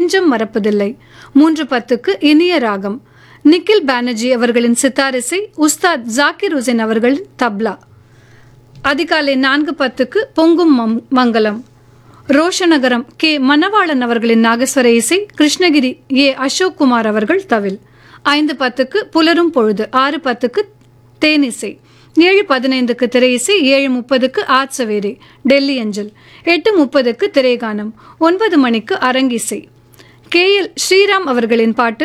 நெஞ்சம் மறப்பதில்லை மூன்று பத்துக்கு இனிய ராகம் நிக்கில் பானர்ஜி அவர்களின் சித்தாரிசை உஸ்தாத் ஜாக்கிர் ஹுசேன் அவர்களின் தப்லா அதிகாலை நான்கு பத்துக்கு பொங்கும் மம்- மங்கலம் ரோஷநகரம் கே மணவாளன் அவர்களின் நாகஸ்வர இசை கிருஷ்ணகிரி ஏ அசோக் குமார் அவர்கள் தவில் ஐந்து பத்துக்கு புலரும் பொழுது ஆறு பத்துக்கு தேனிசை ஏழு பதினைந்துக்கு திரையிசை ஏழு முப்பதுக்கு ஆட்சவேரி டெல்லி அஞ்சல் எட்டு முப்பதுக்கு திரைகானம் ஒன்பது மணிக்கு அரங்கிசை கே எல் ஸ்ரீராம் அவர்களின் பாட்டு